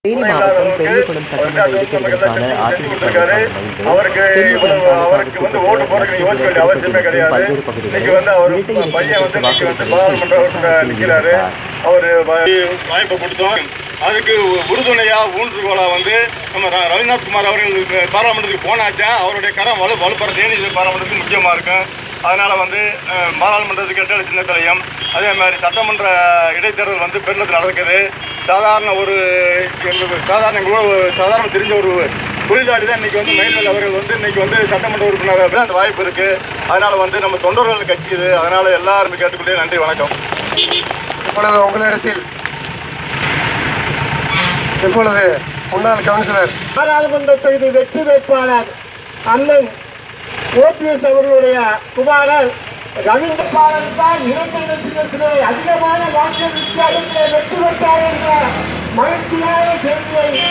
தேனி மாவட்டம் பெரியகுளம் சட்டமன்ற இடைத்தேர்தலுக்கான அதிமுக வேட்பாளர் அவருக்கு பெரியகுளம் இவ்வளவு அவருக்கு வந்து ஓட்டு போடுறதுக்கு யோசிக்க வேண்டிய அவசியமே கிடையாது பல்வேறு இன்னைக்கு வந்து அவர் பகுதிகளில் பையன் வந்து இன்னைக்கு வந்து பாராளுமன்ற உறுப்பினர் நிற்கிறாரு அவர் வாய்ப்பை கொடுத்தோம் அதுக்கு உறுதுணையா ஊன்றுகோலா வந்து நம்ம ர- ரவீந்திரநாத் குமார் அவர்கள் பாராளுமன்றத்துக்கு போனாச்சா அவருடைய கரம் வலு வலுப்பற தேனி பாராளுமன்றத்துக்கு முக்கியமாக இருக்கும் அதனால வந்து அஹ், பாராளுமன்றத்துக்கு எட்டாளி சின்னத்திலையும் அதே மாதிரி சட்டமன்ற இடைத்தேர்தல் வந்து பெருளத்தில் நடக்குது சாதாரண ஒரு எங்களுக்கு சாதாரண எங்களோட சாதாரண தெரிஞ்ச ஒரு தொழிலாளி தான் இன்னைக்கு வந்து மயில்வேல் அவர்கள் வந்து இன்னைக்கு வந்து சட்டமன்ற உறுப்பினராக அந்த வாய்ப்பு இருக்கு அதனால வந்து நம்ம தொண்டர்கள் கட்சி இது அதனால எல்லாருமே கேட்டுக்கொண்டே நன்றி வணக்கம் இப்பொழுது உங்களிடத்தில் இப்பொழுது முன்னாள் கவுன்சிலர் பாராளுமன்ற தொகுதி வெற்றி வேட்பாளர் அண்ணன் ஓபிஎஸ் அவர்களுடைய குமாரர் ரவீந்திர பாலன் தான் இரண்டு லட்சத்திலே அதிகமான வாக்கு வித்தியாசத்திலே வெற்றி பெற்றார் என்ற மகிழ்ச்சியான செய்தியை